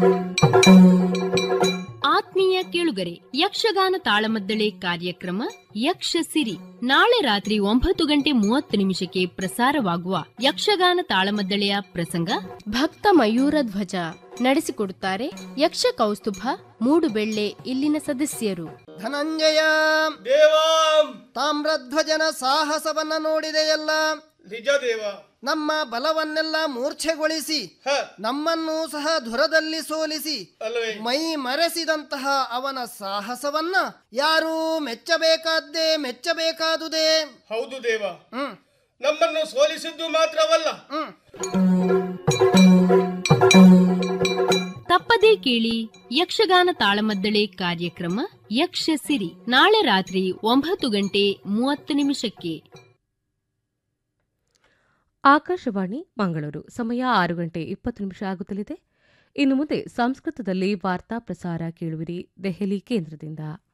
ಆತ್ಮೀಯ ಕೇಳುಗರೆ ಯಕ್ಷಗಾನ ತಾಳಮದ್ದಳೆ ಕಾರ್ಯಕ್ರಮ ಯಕ್ಷ ಸಿರಿ ನಾಳೆ ರಾತ್ರಿ ಒಂಬತ್ತು ಗಂಟೆ ಮೂವತ್ತು ನಿಮಿಷಕ್ಕೆ ಪ್ರಸಾರವಾಗುವ ಯಕ್ಷಗಾನ ತಾಳಮದ್ದಳೆಯ ಪ್ರಸಂಗ ಭಕ್ತ ಮಯೂರ ಧ್ವಜ ನಡೆಸಿಕೊಡುತ್ತಾರೆ ಯಕ್ಷ ಕೌಸ್ತುಭ ಮೂಡುಬೆಳ್ಳೆ ಇಲ್ಲಿನ ಸದಸ್ಯರು ಧನಂಜಯ ದೇವಾಂ ತಾಮ್ರಧ್ವಜನ ಸಾಹಸವನ್ನ ನೋಡಿದೆಯಲ್ಲ ನಿಜ ದೇವ ನಮ್ಮ ಬಲವನ್ನೆಲ್ಲ ಮೂರ್ಛೆಗೊಳಿಸಿ ಹ ನಮ್ಮನ್ನೂ ಸಹ ಧುರದಲ್ಲಿ ಸೋಲಿಸಿ ಅಲ್ವೇ ಮೈ ಮರೆಸಿದಂತಹ ಅವನ ಸಾಹಸವನ್ನ ಯಾರೂ ಮೆಚ್ಚಬೇಕಾದ್ದೇ ಮೆಚ್ಚಬೇಕಾದುದೇ ಹೌದು ದೇವ ಹ್ಮ್ ನಮ್ಮನ್ನು ಸೋಲಿಸಿದ್ದು ಮಾತ್ರವಲ್ಲ ಹ್ಮ್ ತಪ್ಪದೇ ಕೇಳಿ ಯಕ್ಷಗಾನ ತಾಳಮದ್ದಳೆ ಕಾರ್ಯಕ್ರಮ ಯಕ್ಷ ಸಿರಿ ನಾಳೆ ರಾತ್ರಿ ಒಂಬತ್ತು ಗಂಟೆ ಮೂವತ್ತು ನಿಮಿಷಕ್ಕೆ ಆಕಾಶವಾಣಿ ಮಂಗಳೂರು ಸಮಯ ಆರು ಗಂಟೆ ಇಪ್ಪತ್ತು ನಿಮಿಷ ಆಗುತ್ತಲಿದೆ ಇನ್ನು ಮುಂದೆ ಸಂಸ್ಕೃತದಲ್ಲಿ ವಾರ್ತಾ ಪ್ರಸಾರ ಕೇಳುವಿರಿ ದೆಹಲಿ ಕೇಂದ್ರದಿಂದ